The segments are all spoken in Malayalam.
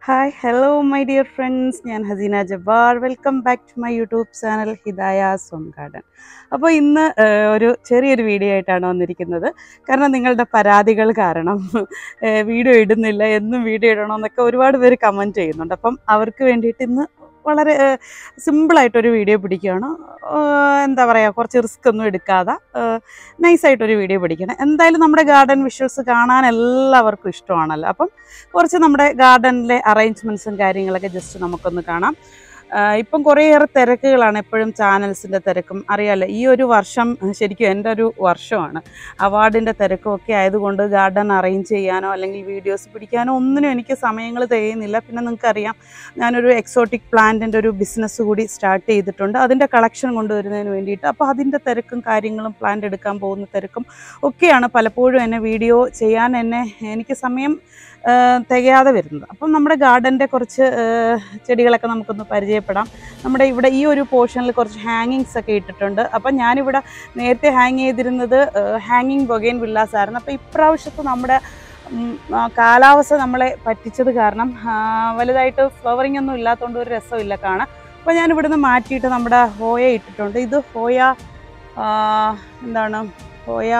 hi hello my dear friends ഞാൻ Haseena Jabbar welcome back to my YouTube channel Hidaya സോം ഗാർഡൻ അപ്പോൾ ഇന്ന് ഏഹ്, ഒരു ചെറിയൊരു വീഡിയോ ആയിട്ടാണ് വന്നിരിക്കുന്നത് കാരണം നിങ്ങളുടെ പരാതികൾ കാരണം ഏഹ്, വീഡിയോ ഇടുന്നില്ല എന്നും വീഡിയോ ഇടണമെന്നൊക്കെ ഒരുപാട് പേര് കമൻറ്റ് ചെയ്യുന്നുണ്ട് അപ്പം അവർക്ക് വേണ്ടിയിട്ട് ഇന്ന് വളരെ സിമ്പിളായിട്ടൊരു വീഡിയോ പിടിക്കുകയാണ് ഏഹ്, എന്താ പറയുക കുറച്ച് റിസ്ക് ഒന്നും എടുക്കാതെ നൈസായിട്ടൊരു വീഡിയോ പിടിക്കണം എന്തായാലും നമ്മുടെ ഗാർഡൻ വിഷ്വൽസ് കാണാൻ എല്ലാവർക്കും ഇഷ്ടമാണല്ലോ അപ്പം കുറച്ച് നമ്മുടെ ഗാർഡനിലെ അറേഞ്ച്മെൻറ്റ്സും കാര്യങ്ങളൊക്കെ ജസ്റ്റ് നമുക്കൊന്ന് കാണാം ആഹ് ഇപ്പം കുറേയേറെ തിരക്കുകളാണ് എപ്പോഴും ചാനൽസിൻ്റെ തിരക്കും അറിയാലോ ഈ ഒരു വർഷം ശരിക്കും എൻ്റെ ഒരു വർഷമാണ് അവാർഡിൻ്റെ തിരക്കും ഒക്കെ ആയതുകൊണ്ട് ഗാർഡൻ അറേഞ്ച് ചെയ്യാനോ അല്ലെങ്കിൽ വീഡിയോസ് പിടിക്കാനോ ഒന്നിനും എനിക്ക് സമയങ്ങൾ തികയുന്നില്ല പിന്നെ നിങ്ങൾക്കറിയാം ഞാനൊരു എക്സോട്ടിക് പ്ലാന്റിൻ്റെ ഒരു ബിസിനസ് കൂടി സ്റ്റാർട്ട് ചെയ്തിട്ടുണ്ട് അതിൻ്റെ കളക്ഷൻ കൊണ്ടുവരുന്നതിന് വേണ്ടിയിട്ട് അപ്പോൾ അതിൻ്റെ തിരക്കും കാര്യങ്ങളും പ്ലാന്റ് എടുക്കാൻ പോകുന്ന തിരക്കും ഒക്കെയാണ് പലപ്പോഴും എന്നെ വീഡിയോ ചെയ്യാൻ എന്നെ എനിക്ക് സമയം ആ, തികയാതെ വരുന്നത് അപ്പം നമ്മുടെ ഗാർഡൻ്റെ കുറച്ച് ആ, ചെടികളൊക്കെ നമുക്കൊന്ന് പരിചയപ്പെടാം നമ്മുടെ ഇവിടെ ഈ ഒരു പോർഷനിൽ കുറച്ച് ഹാങ്ങിങ്സ് ഒക്കെ ഇട്ടിട്ടുണ്ട് അപ്പം ഞാനിവിടെ നേരത്തെ ഹാങ് ചെയ്തിരുന്നത് ഹാങ്ങിങ് ബൊഗൈൻ വില്ലാസ് ആയിരുന്നു അപ്പോൾ ഇപ്രാവശ്യത്തെ നമ്മുടെ ഉം, ആ, കാലാവസ്ഥ നമ്മളെ പറ്റിച്ചത് കാരണം ആ, വലുതായിട്ട് ഫ്ലവറിംഗ് ഒന്നും ഇല്ലാത്തതുകൊണ്ട് ഒരു രസമില്ല കാണാൻ അപ്പോൾ ഞാൻ ഇവിടുന്ന് മാറ്റിയിട്ട് നമ്മുടെ ഹോയ ഇട്ടിട്ടുണ്ട് ഇത് ഹോയ ആ, എന്താണ് ഹോയ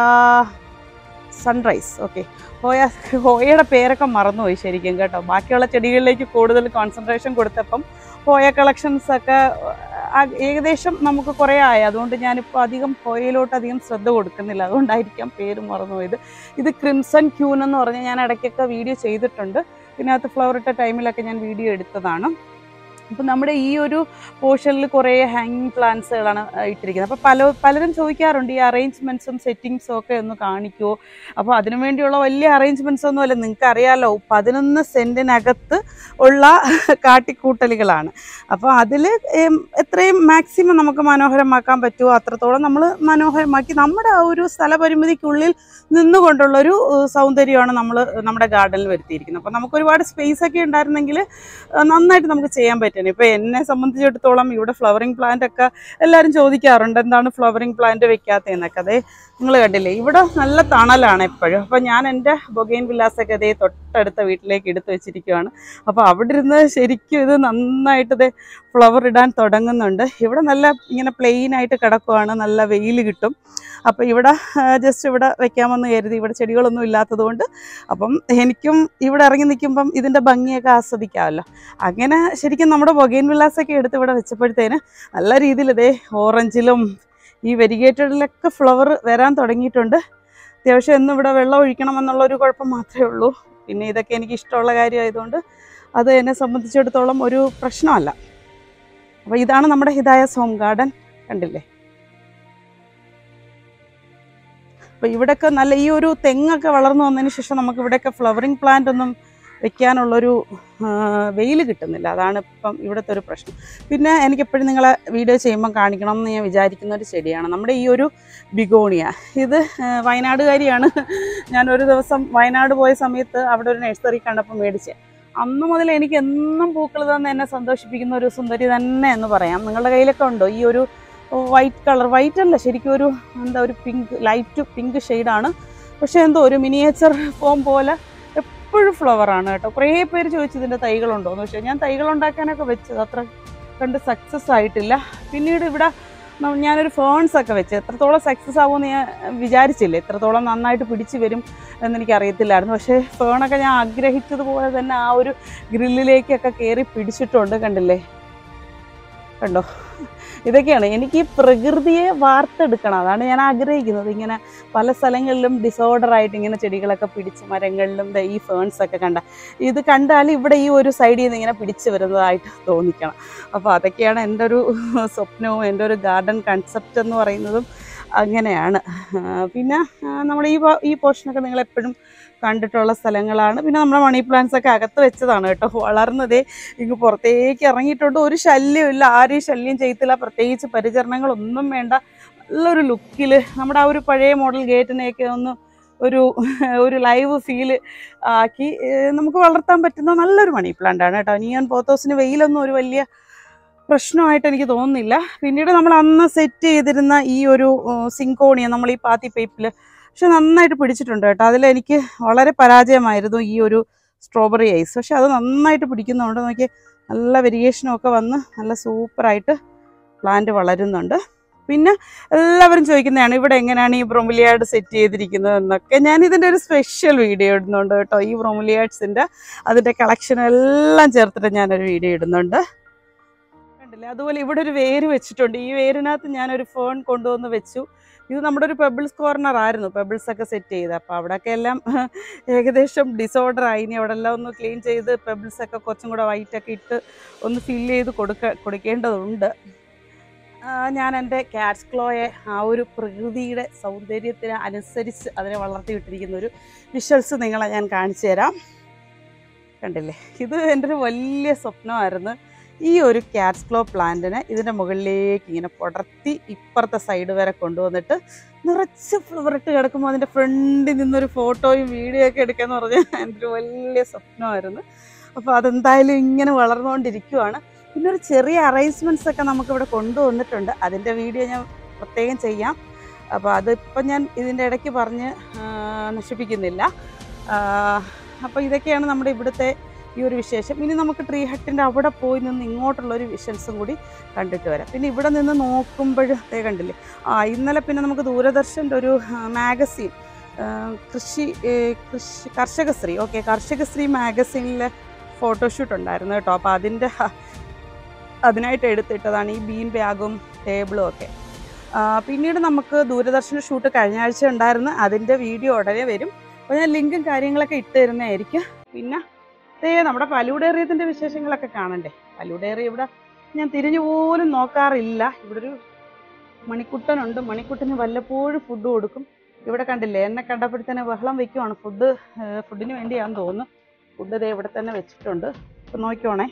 സൺറൈസ് ഓക്കെ ഹോയ ഹോയയുടെ പേരൊക്കെ മറന്നുപോയി ശരിക്കും കേട്ടോ ബാക്കിയുള്ള ചെടികളിലേക്ക് കൂടുതൽ കോൺസെൻട്രേഷൻ കൊടുത്തപ്പം ഹോയ കളക്ഷൻസ് ഒക്കെ ആ, ഏകദേശം നമുക്ക് കുറേ ആയി അതുകൊണ്ട് ഞാനിപ്പോൾ അധികം ഹോയയിലോട്ട് അധികം ശ്രദ്ധ കൊടുക്കുന്നില്ല അതുകൊണ്ടായിരിക്കാം പേര് മറന്നുപോയത് ഇത് ക്രിംസൺ ക്യൂൻ എന്ന് പറഞ്ഞ് ഞാൻ ഇടയ്ക്കൊക്കെ വീഡിയോ ചെയ്തിട്ടുണ്ട് ഇതിനകത്ത് ഫ്ലവർ ഇട്ട ടൈമിലൊക്കെ ഞാൻ വീഡിയോ എടുത്തതാണ് അപ്പം നമ്മുടെ ഈ ഒരു പോർഷനിൽ കുറേ ഹാങ്ങിങ് പ്ലാന്റ്സുകളാണ് ഇട്ടിരിക്കുന്നത് അപ്പോൾ പല പലരും ചോദിക്കാറുണ്ട് ഈ അറേഞ്ച്മെൻറ്റ്സും സെറ്റിങ്സും ഒക്കെ ഒന്ന് കാണിക്കുമോ അപ്പോൾ അതിനു വേണ്ടിയുള്ള വലിയ അറേഞ്ച്മെൻറ്റ്സ് ഒന്നുമല്ല നിങ്ങൾക്ക് അറിയാലോ പതിനൊന്ന് സെൻറ്റിനകത്ത് ഉള്ള കാട്ടിക്കൂട്ടലുകളാണ് അപ്പോൾ അതിൽ എത്രയും മാക്സിമം നമുക്ക് മനോഹരമാക്കാൻ പറ്റുമോ അത്രത്തോളം നമ്മൾ മനോഹരമാക്കി നമ്മുടെ ആ ഒരു സ്ഥലപരിമിതിക്കുള്ളിൽ നിന്നുകൊണ്ടുള്ളൊരു ഏഹ്, സൗന്ദര്യമാണ് നമ്മൾ നമ്മുടെ ഗാർഡനിൽ വരുത്തിയിരിക്കുന്നത് അപ്പോൾ നമുക്ക് ഒരുപാട് സ്പേസ് ഒക്കെ ഉണ്ടായിരുന്നെങ്കിൽ ഏഹ്, നന്നായിട്ട് നമുക്ക് ചെയ്യാൻ പറ്റുന്നു ഇപ്പോൾ എന്നെ സംബന്ധിച്ചിടത്തോളം ഇവിടെ ഫ്ലവറിങ് പ്ലാന്റ് ഒക്കെ എല്ലാവരും ചോദിക്കാറുണ്ട് എന്താണ് ഫ്ലവറിങ് പ്ലാന്റ് വെക്കാത്തതെന്നൊക്കെ അതേ നിങ്ങൾ കണ്ടില്ലേ ഇവിടെ നല്ല തണലാണ് എപ്പോഴും അപ്പോൾ ഞാൻ എൻ്റെ ബൊഗൈൻ വില്ലാസൊക്കെ അതേ തൊട്ടടുത്ത വീട്ടിലേക്ക് എടുത്തു വെച്ചിരിക്കുകയാണ് അപ്പോൾ അവിടെ ഇരുന്ന് ശരിക്കും ഇത് നന്നായിട്ട് ഇത് ഫ്ലവർ ഇടാൻ തുടങ്ങുന്നുണ്ട് ഇവിടെ നല്ല ഇങ്ങനെ പ്ലെയിൻ ആയിട്ട് കിടക്കുവാണ് നല്ല വെയിൽ കിട്ടും അപ്പോൾ ഇവിടെ ജസ്റ്റ് ഇവിടെ വെക്കാമെന്ന് കരുതി ഇവിടെ ചെടികളൊന്നും ഇല്ലാത്തത് കൊണ്ട് അപ്പം എനിക്കും ഇവിടെ ഇറങ്ങി നിൽക്കുമ്പം ഇതിൻ്റെ ഭംഗിയൊക്കെ ആസ്വദിക്കാമല്ലോ അങ്ങനെ ശരിക്കും നമ്മുടെ ബൊഗൈൻ വില്ലാസൊക്കെ എടുത്ത് ഇവിടെ വെച്ചപ്പോഴത്തേന് നല്ല രീതിയിൽ ഇതേ ഓറഞ്ചിലും ഈ വെരിഗേറ്റഡിലൊക്കെ ഫ്ലവർ വരാൻ തുടങ്ങിയിട്ടുണ്ട് അത്യാവശ്യം എന്നും ഇവിടെ വെള്ളം ഒഴിക്കണം എന്നുള്ള ഒരു കുഴപ്പം മാത്രമേ ഉള്ളൂ പിന്നെ ഇതൊക്കെ എനിക്ക് ഇഷ്ടമുള്ള കാര്യമായതുകൊണ്ട് അത് എന്നെ സംബന്ധിച്ചിടത്തോളം ഒരു പ്രശ്നമല്ല അപ്പോൾ ഇതാണ് നമ്മുടെ ഹിതായ സോം ഗാർഡൻ കണ്ടില്ലേ അപ്പോൾ ഇവിടെയൊക്കെ നല്ല ഈ ഒരു തെങ്ങൊക്കെ വളർന്നു വന്നതിന് ശേഷം നമുക്ക് ഇവിടെയൊക്കെ ഫ്ലവറിങ് പ്ലാന്റ് ഒന്നും വെക്കാനുള്ളൊരു വെയിൽ കിട്ടുന്നില്ല അതാണ് ഇപ്പം ഇവിടുത്തെ ഒരു പ്രശ്നം പിന്നെ എനിക്കെപ്പോഴും നിങ്ങളെ വീഡിയോ ചെയ്യുമ്പോൾ കാണിക്കണം എന്ന് ഞാൻ വിചാരിക്കുന്ന ഒരു ചെടിയാണ് നമ്മുടെ ഈ ഒരു ബിഗോണിയ ഇത് ആ, വയനാടുകാരിയാണ് ഞാൻ ഒരു ദിവസം വയനാട് പോയ സമയത്ത് അവിടെ ഒരു നഴ്സറി കണ്ടപ്പോൾ മേടിച്ചത് അന്ന് മുതൽ എനിക്ക് എന്നും പൂക്കൾ തന്നെ എന്നെ സന്തോഷിപ്പിക്കുന്ന ഒരു സുന്ദരി തന്നെ എന്ന് പറയാം നിങ്ങളുടെ കയ്യിലൊക്കെ ഉണ്ടോ ഈ ഒരു വൈറ്റ് കളർ വൈറ്റ് അല്ല ശരിക്കും ഒരു എന്താ ഒരു പിങ്ക് ലൈറ്റ് പിങ്ക് ഷെയ്ഡാണ് പക്ഷേ എന്തോ ഒരു മിനിയേച്ചർ ഫോം പോലെ എപ്പോഴും ഫ്ലവറാണ് കേട്ടോ കുറേ പേര് ചോദിച്ചു ഇതിൻ്റെ തൈകളുണ്ടോയെന്ന് പക്ഷേ ഞാൻ തൈകൾ ഉണ്ടാക്കാനൊക്കെ വെച്ചത് അത്ര കണ്ട് സക്സസ് ആയിട്ടില്ല പിന്നീട് ഇവിടെ ന- ഞാനൊരു ഫേൺസ് ഒക്കെ വെച്ച് എത്രത്തോളം സക്സസ് ആവുമെന്ന് ഞാൻ വിചാരിച്ചില്ല എത്രത്തോളം നന്നായിട്ട് പിടിച്ചു വരും എന്നെനിക്ക് അറിയത്തില്ലായിരുന്നു പക്ഷേ ഫേണൊക്കെ ഞാൻ ആഗ്രഹിച്ചതുപോലെ തന്നെ ആ ഒരു ഗ്രില്ലിലേക്കൊക്കെ കയറി പിടിച്ചിട്ടുണ്ട് കണ്ടില്ലേ കണ്ടോ ഇതൊക്കെയാണ് എനിക്ക് ഈ പ്രകൃതിയെ വാർത്തെടുക്കണം അതാണ് ഞാൻ ആഗ്രഹിക്കുന്നത് ഇങ്ങനെ പല സ്ഥലങ്ങളിലും ഡിസോർഡർ ആയിട്ട് ഇങ്ങനെ ചെടികളൊക്കെ പിടിച്ച് മരങ്ങളിലും ദേ ഈ ഫേൺസ് ഒക്കെ കണ്ട ഇത് കണ്ടാൽ ഇവിടെ ഈ ഒരു സൈഡിൽ നിന്ന് ഇങ്ങനെ പിടിച്ച് വരുന്നതായിട്ട് തോന്നിക്കണം അപ്പോൾ അതൊക്കെയാണ് എൻ്റെ ഒരു സ്വപ്നവും എൻ്റെ ഒരു ഗാർഡൻ കൺസെപ്റ്റ് എന്ന് പറയുന്നതും അങ്ങനെയാണ് ആ, പിന്നെ ആ, നമ്മുടെ ഈ പോ- ഈ പോർഷനൊക്കെ നിങ്ങൾ എപ്പോഴും കണ്ടിട്ടുള്ള സ്ഥലങ്ങളാണ് പിന്നെ നമ്മുടെ മണി പ്ലാന്റ്സ് ഒക്കെ അകത്ത് വെച്ചതാണ് കേട്ടോ വളർന്നതേ ഇങ്ങ് പുറത്തേക്ക് ഇറങ്ങിയിട്ടുണ്ട് ഒരു ശല്യമില്ല ആരെയും ശല്യം ചെയ്യത്തില്ല പ്രത്യേകിച്ച് പരിചരണങ്ങളൊന്നും വേണ്ട നല്ലൊരു ലുക്കിൽ നമ്മുടെ ആ ഒരു പഴയ മോഡൽ ഗേറ്റിനെയൊക്കെ ഒന്ന് ഒരു ഒരു ലൈവ് ഫീല് ആക്കി ഏഹ് നമുക്ക് വളർത്താൻ പറ്റുന്ന നല്ലൊരു മണി പ്ലാന്റ് ആണ് കേട്ടോ നിയോൺ പോത്തോസിന് വെയിലൊന്നും ഒരു വലിയ പ്രശ്നമായിട്ട് എനിക്ക് തോന്നുന്നില്ല പിന്നീട് നമ്മൾ അന്ന് സെറ്റ് ചെയ്തിരുന്ന ഈ ഒരു സിങ്കോണിയ നമ്മൾ ഈ പാത്തി പൈപ്പിൽ പക്ഷെ നന്നായിട്ട് പിടിച്ചിട്ടുണ്ട് കേട്ടോ അതിലെനിക്ക് വളരെ പരാജയമായിരുന്നു ഈ ഒരു സ്ട്രോബെറി ഐസ് പക്ഷെ അത് നന്നായിട്ട് പിടിക്കുന്നുണ്ട് നോക്കി നല്ല വെരിയേഷനും ഒക്കെ വന്ന് നല്ല സൂപ്പറായിട്ട് പ്ലാന്റ് വളരുന്നുണ്ട് പിന്നെ എല്ലാവരും ചോദിക്കുന്നതാണ് ഇവിടെ എങ്ങനെയാണ് ഈ ബ്രൊമിലിയാഡ് സെറ്റ് ചെയ്തിരിക്കുന്നത് എന്നൊക്കെ ഞാൻ ഇതിൻ്റെ ഒരു സ്പെഷ്യൽ വീഡിയോ ഇടുന്നുണ്ട് കേട്ടോ ഈ ബ്രൊമിലിയാഡ്സിൻ്റെ അതിൻ്റെ കളക്ഷനും എല്ലാം ചേർത്തിട്ട് ഞാനൊരു വീഡിയോ ഇടുന്നുണ്ട് കണ്ടില്ലേ അതുപോലെ ഇവിടെ ഒരു വേര് വെച്ചിട്ടുണ്ട് ഈ വേരിനകത്ത് ഞാനൊരു ഫേൺ കൊണ്ടുവന്ന് വെച്ചു ഇത് നമ്മുടെ ഒരു പെബിൾസ് കോർണർ ആയിരുന്നു പെബിൾസ് ഒക്കെ സെറ്റ് ചെയ്ത് അപ്പോൾ അവിടെയൊക്കെ എല്ലാം ഏകദേശം ഡിസോർഡർ ആയി ഇനി അവിടെ എല്ലാം ഒന്ന് ക്ലീൻ ചെയ്ത് പെബിൾസ് ഒക്കെ കുറച്ചും കൂടെ white ഒക്കെ ഇട്ട് ഒന്ന് ഫില്ല് ചെയ്ത് കൊടുക്ക കൊടുക്കേണ്ടതുണ്ട് ആ, ഞാൻ എൻ്റെ കാറ്റ്സ് ക്ലോയെ ആ ഒരു പ്രകൃതിയുടെ സൗന്ദര്യത്തിന് അനുസരിച്ച് അതിനെ വളർത്തിവിട്ടിരിക്കുന്ന ഒരു വിഷ്വൽസ് നിങ്ങളെ ഞാൻ കാണിച്ചു തരാം കണ്ടില്ലേ ഇത് എൻ്റെ ഒരു വലിയ സ്വപ്നമായിരുന്നു ഈ ഒരു കാറ്റ്സ് ക്ലോ പ്ലാന്റിനെ ഇതിൻ്റെ മുകളിലേക്ക് ഇങ്ങനെ പടർത്തി ഇപ്പുറത്തെ സൈഡ് വരെ കൊണ്ടുവന്നിട്ട് നിറച്ച് ഫ്ലവർ ഇട്ട് കിടക്കുമ്പോൾ അതിൻ്റെ ഫ്രണ്ടിൽ നിന്നൊരു ഫോട്ടോയും വീഡിയോ ഒക്കെ എടുക്കാന്ന് പറഞ്ഞാൽ എൻ്റെ ഒരു വലിയ സ്വപ്നമായിരുന്നു അപ്പോൾ അതെന്തായാലും ഇങ്ങനെ വളർന്നുകൊണ്ടിരിക്കുവാണ് പിന്നെ ഒരു ചെറിയ അറേഞ്ച്മെൻറ്റ്സ് ഒക്കെ നമുക്കിവിടെ കൊണ്ടുവന്നിട്ടുണ്ട് അതിൻ്റെ വീഡിയോ ഞാൻ പ്രത്യേകം ചെയ്യാം അപ്പോൾ അതിപ്പം ഞാൻ ഇതിൻ്റെ ഇടയ്ക്ക് പറഞ്ഞ് ആ, നശിപ്പിക്കുന്നില്ല അപ്പോൾ ഇതൊക്കെയാണ് നമ്മുടെ ഇവിടുത്തെ ഈ ഒരു വിശേഷം ഇനി നമുക്ക് ട്രീ ഹട്ടിൻ്റെ അവിടെ പോയി നിന്ന് ഇങ്ങോട്ടുള്ള ഒരു വിഷ്വൽസും കൂടി കണ്ടിട്ട് വരാം പിന്നെ ഇവിടെ നിന്ന് നോക്കുമ്പോൾ അതേ കണ്ടില്ലേ ആ ഇന്നലെ പിന്നെ നമുക്ക് ദൂരദർശൻ്റെ ഒരു മാഗസീൻ കൃഷി ഏ, കൃഷി കർഷകശ്രീ ഓക്കെ കർഷകശ്രീ മാഗസീനിലെ ഫോട്ടോഷൂട്ട് ഉണ്ടായിരുന്നു കേട്ടോ അപ്പോൾ അതിൻ്റെ ഹ- അതിനായിട്ട് എടുത്തിട്ടതാണ് ഈ ബീൻ ബാഗും ടേബിളും ഒക്കെ ആ, പിന്നീട് നമുക്ക് ദൂരദർശന ഷൂട്ട് കഴിഞ്ഞ ആഴ്ച ഉണ്ടായിരുന്നു അതിൻ്റെ വീഡിയോ ഉടനെ വരും അപ്പോൾ ഞാൻ ലിങ്കും കാര്യങ്ങളൊക്കെ ഇട്ട് തരുന്നതായിരിക്കും പിന്നെ ദേ നമ്മുടെ പലൂടേറിയത്തിൻ്റെ വിശേഷങ്ങളൊക്കെ കാണണ്ടേ പലൂടേറിയ ഇവിടെ ഞാൻ തിരിഞ്ഞു പോലും നോക്കാറില്ല ഇവിടെ ഒരു മണിക്കുട്ടനുണ്ട് മണിക്കുട്ടന് വല്ലപ്പോഴും ഫുഡ് കൊടുക്കും ഇവിടെ കണ്ടില്ലേ എന്നെ കണ്ടപ്പോഴത്തേന് ബഹളം വെക്കുവാണ് ഫുഡ് ഫുഡിന് വേണ്ടിയാണെന്ന് തോന്നുന്നു ഫുഡ് ദേ ഇവിടെ തന്നെ വെച്ചിട്ടുണ്ട് ഇപ്പം നോക്കിക്കോണേ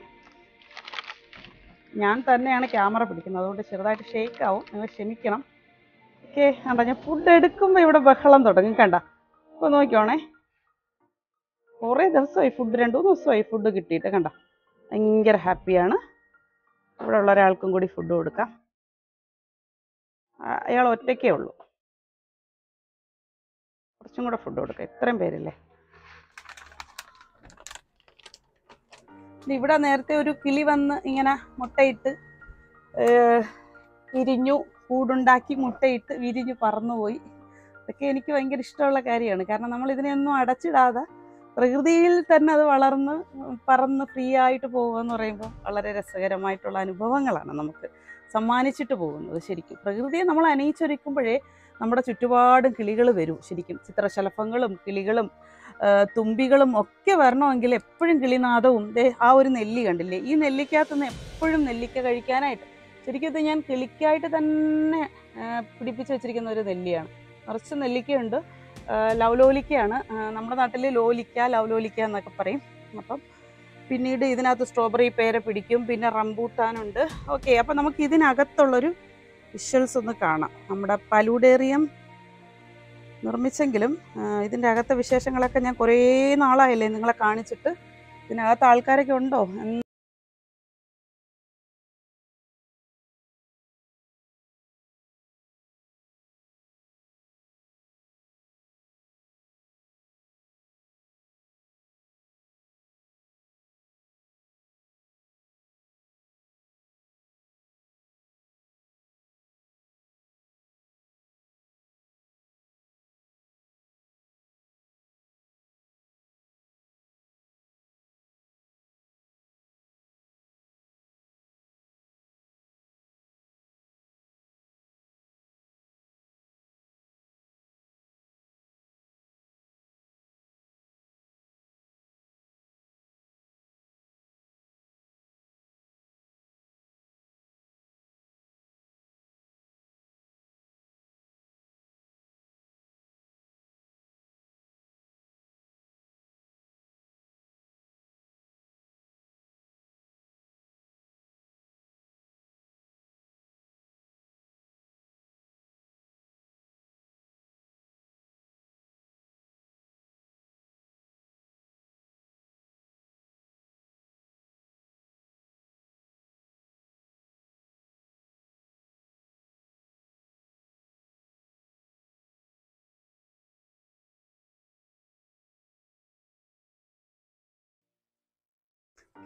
ഞാൻ തന്നെയാണ് ക്യാമറ പിടിക്കുന്നത് അതുകൊണ്ട് ചെറുതായിട്ട് ഷേക്ക് ആവും നിങ്ങൾ ക്ഷമിക്കണം ഓക്കെ കണ്ട ഞാൻ ഫുഡ് എടുക്കുമ്പോൾ ഇവിടെ ബഹളം തുടങ്ങും കണ്ട അപ്പോൾ നോക്കിക്കോണേ കുറേ ദിവസമായി ഫുഡ് രണ്ട് മൂന്ന് ദിവസമായി ഫുഡ് കിട്ടിയിട്ട് കണ്ട ഭയങ്കര ഹാപ്പിയാണ് ഇവിടെ ഉള്ള ഒരാൾക്കും കൂടി ഫുഡ് കൊടുക്കാം ആ- അയാൾ ഒറ്റയ്ക്കേ ഉള്ളൂ കുറച്ചും കൂടെ ഫുഡ് കൊടുക്കാം ഇത്രയും പേരില്ലേ ഇത് ഇവിടെ നേരത്തെ ഒരു കിളി വന്ന് ഇങ്ങനെ മുട്ടയിട്ട് ഏഹ്, വിരിഞ്ഞു കൂടുണ്ടാക്കി മുട്ടയിട്ട് വിരിഞ്ഞു പറന്നുപോയി ഇതൊക്കെ എനിക്ക് ഭയങ്കര ഇഷ്ടമുള്ള കാര്യമാണ് കാരണം നമ്മൾ ഇതിനെയൊന്നും അടച്ചിടാതെ പ്രകൃതിയിൽ തന്നെ അത് വളർന്ന് പറന്ന് ഫ്രീ ആയിട്ട് പോകുക എന്ന് പറയുമ്പോൾ വളരെ രസകരമായിട്ടുള്ള അനുഭവങ്ങളാണ് നമുക്ക് സമ്മാനിച്ചിട്ട് പോകുന്നത് ശരിക്കും പ്രകൃതിയെ നമ്മൾ അനയിച്ചൊരുക്കുമ്പോഴേ നമ്മുടെ ചുറ്റുപാടും കിളികൾ വരും ശരിക്കും ചിത്രശലഭങ്ങളും കിളികളും ആ, തുമ്പികളും ഒക്കെ വരണമെങ്കിൽ എപ്പോഴും കിളിനാദവും ദേ ആ ഒരു നെല്ലി കണ്ടില്ലേ ഈ നെല്ലിക്കകത്ത് നിന്ന് എപ്പോഴും നെല്ലിക്ക കഴിക്കാനായിട്ട് ശരിക്കും ഇത് ഞാൻ കിളിക്കായിട്ട് തന്നെ ആ, പിടിപ്പിച്ച് വെച്ചിരിക്കുന്ന ഒരു നെല്ലിയാണ് നിറച്ച് നെല്ലിക്കയുണ്ട് ആ, ലവലോലിക്കയാണ് ആ, നമ്മുടെ നാട്ടിൽ ലോലിക്ക ലവലോലിക്ക എന്നൊക്കെ പറയും അപ്പം പിന്നീട് ഇതിനകത്ത് സ്ട്രോബെറി പേര പിടിക്കും പിന്നെ റംബൂട്ടാനുണ്ട് ഓക്കെ അപ്പം നമുക്ക് ഇതിനകത്തുള്ളൊരു വിഷ്വൽസ് ഒന്ന് കാണാം നമ്മുടെ പലൂഡേറിയം നിർമ്മിച്ചെങ്കിലും ആ, ഇതിൻ്റെ അകത്തെ വിശേഷങ്ങളൊക്കെ ഞാൻ കുറേ നാളായല്ലേ നിങ്ങളെ കാണിച്ചിട്ട് ഇതിനകത്ത് ആൾക്കാരൊക്കെ ഉണ്ടോ എന്ന്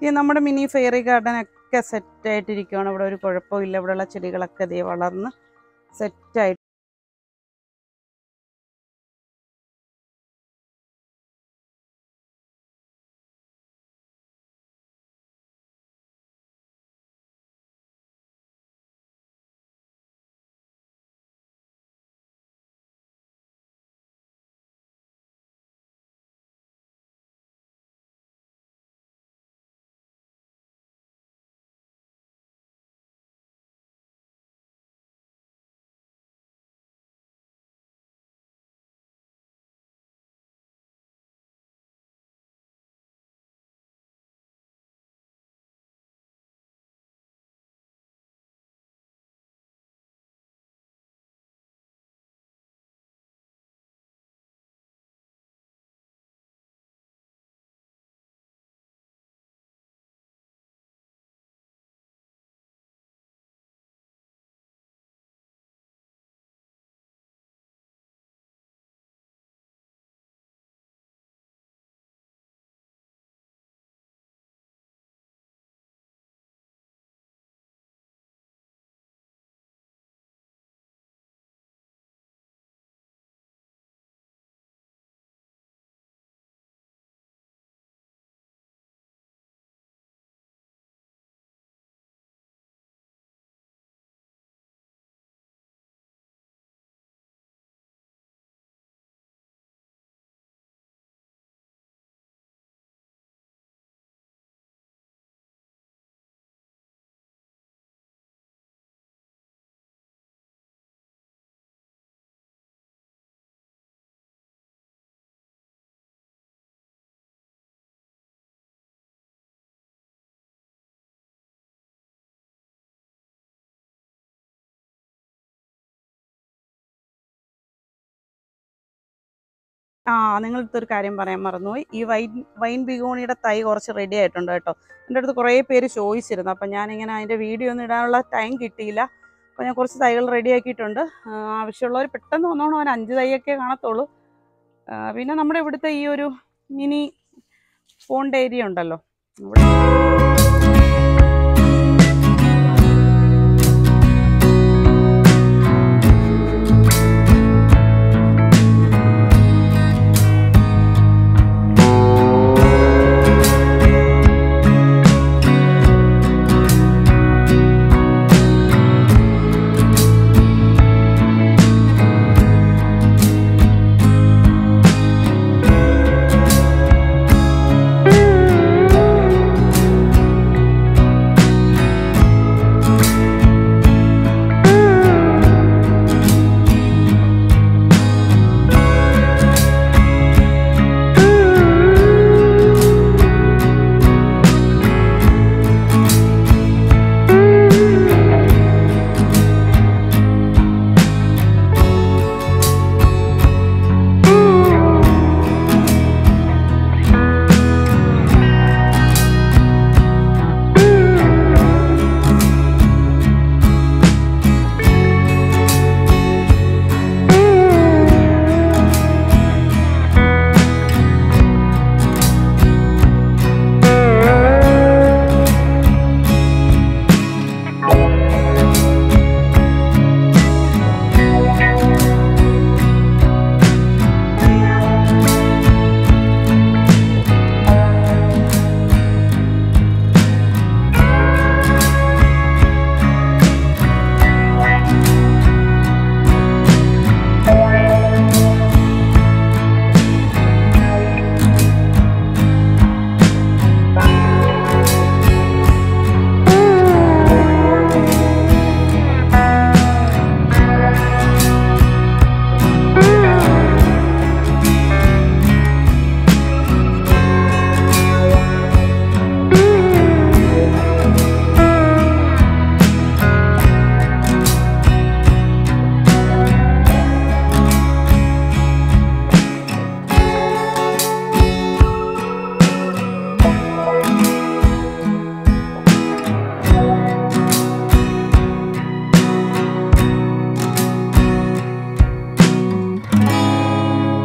ഇത് നമ്മുടെ മിനി ഫെയറി ഗാർഡൻ ഒക്കെ സെറ്റായിട്ടിരിക്കുകയാണ് ഇവിടെ ഒരു കുഴപ്പമില്ല ഇവിടെയുള്ള ചെടികളൊക്കെ ദേ വളർന്ന് സെറ്റായിട്ട് ആ നിങ്ങളടുത്ത് ഒരു കാര്യം പറയാൻ മറന്നുപോയി ഈ വൈൻ വൈൻ ബിഗോണിയുടെ തൈ കുറച്ച് റെഡി ആയിട്ടുണ്ട് കേട്ടോ എൻ്റെ അടുത്ത് കുറേ പേര് ചോദിച്ചിരുന്നു അപ്പം ഞാനിങ്ങനെ അതിൻ്റെ വീഡിയോ ഒന്നും ഇടാനുള്ള ടൈം കിട്ടിയില്ല അപ്പോൾ ഞാൻ കുറച്ച് തൈകൾ റെഡി ആക്കിയിട്ടുണ്ട് ആ, ആവശ്യമുള്ളവർ പെട്ടെന്ന് വന്നോണം ഒരു അഞ്ച് തൈയൊക്കെ കാണത്തുള്ളൂ ആ, പിന്നെ നമ്മുടെ ഇവിടുത്തെ ഈ ഒരു മിനി പോണ്ട് ഏരിയ ഉണ്ടല്ലോ അവിടെ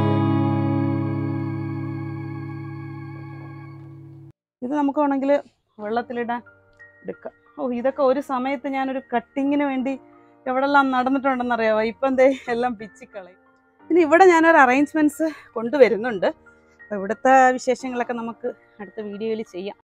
ഇത് നമുക്ക് വേണമെങ്കിൽ വെള്ളത്തിലിടാൻ എടുക്കാം ഓ ഇതൊക്കെ ഒരു സമയത്ത് ഞാനൊരു കട്ടിങ്ങിന് വേണ്ടി എവിടെല്ലാം നടന്നിട്ടുണ്ടെന്നറിയാമോ ഇപ്പം എന്തേ എല്ലാം പിച്ചിക്കളയും ഇനി ഇവിടെ ഞാനൊരു അറേഞ്ച്മെൻറ്റ്സ് കൊണ്ടുവരുന്നുണ്ട് അപ്പോൾ ഇവിടുത്തെ വിശേഷങ്ങളൊക്കെ നമുക്ക് അടുത്ത വീഡിയോയിൽ ചെയ്യാം